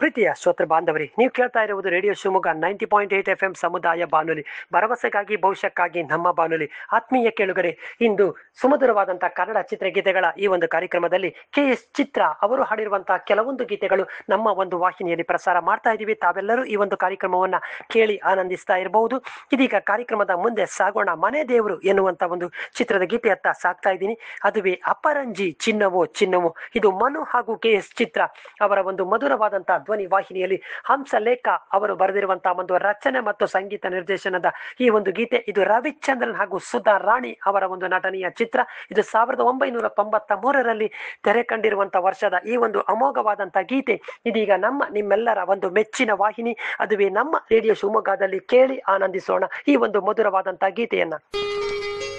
ಪ್ರೀತಿಯ ಶ್ರೋತೃ ಬಾಂಧವರಿ ನೀವು ಕೇಳ್ತಾ ಇರುವುದು radio Shivamogga ninety point eight F M ಸಮುದಾಯ ಬಾನುಲಿ ಭರವಸೆಗಾಗಿ ಭವಿಷ್ಯಕ್ಕಾಗಿ ನಮ್ಮ ಬಾನುಲಿ ಆತ್ಮೀಯ ಕೇಳುಗರೆ ಇಂದು ಸುಮಧುರವಾದಂತಹ ಕನ್ನಡ ಚಿತ್ರಗೀತೆಗಳ ಈ ಒಂದು ಕಾರ್ಯಕ್ರಮದಲ್ಲಿ ಕೆ ಎಸ್ ಚಿತ್ರ ಅವರು ಹಾಡಿರುವಂತಹ ಕೆಲವೊಂದು ಗೀತೆಗಳು ನಮ್ಮ ಒಂದು ವಾಹಿನಿಯಲ್ಲಿ ಪ್ರಸಾರ ಮಾಡ್ತಾ ಇದ್ದೀವಿ ತಾವೆಲ್ಲರೂ ಈ ಒಂದು ಕಾರ್ಯಕ್ರಮವನ್ನ ಕೇಳಿ ಆನಂದಿಸ್ತಾ ಇರಬಹುದು ಇದೀಗ ಕಾರ್ಯಕ್ರಮದ ಮುಂದೆ ಸಾಗೋಣ ಮನೆ ದೇವರು ಎನ್ನುವಂತ ಒಂದು ಚಿತ್ರದ ಗೀತೆಯತ್ತ ಸಾಕ್ತಾ ಇದ್ದೀನಿ ಅದುವೇ ಅಪರಂಜಿ ಚಿನ್ನವೋ ಚಿನ್ನವೋ ಇದು ಮನು ಹಾಗೂ ಕೆ ಎಸ್ ಚಿತ್ರ ಅವರ ಒಂದು ಮಧುರವಾದಂತಹ ಧ್ವನಿ ವಾಹಿನಿಯಲ್ಲಿ ಹಂಸಲೇಖ ಅವರು ಬರೆದಿರುವಂತಹ ಒಂದು ರಚನೆ ಮತ್ತು ಸಂಗೀತ ನಿರ್ದೇಶನದ ಈ ಒಂದು ಗೀತೆ ಇದು ರವಿಚಂದ್ರನ್ ಹಾಗೂ ಸುಧಾ ರಾಣಿ ಅವರ ಒಂದು ನಟನೆಯ ಚಿತ್ರ ಇದು ಸಾವಿರದ ಒಂಬೈನೂರ ತೊಂಬತ್ತ ಮೂರರಲ್ಲಿ ತೆರೆ ಕಂಡಿರುವಂತಹ ವರ್ಷದ ಈ ಒಂದು ಅಮೋಘವಾದಂತಹ ಗೀತೆ ಇದೀಗ ನಮ್ಮ ನಿಮ್ಮೆಲ್ಲರ ಒಂದು ಮೆಚ್ಚಿನ ವಾಹಿನಿ ಅದುವೇ ನಮ್ಮ ರೇಡಿಯೋ ಶಿವಮೊಗ್ಗದಲ್ಲಿ ಕೇಳಿ ಆನಂದಿಸೋಣ ಈ ಒಂದು ಮಧುರವಾದಂತಹ ಗೀತೆಯನ್ನ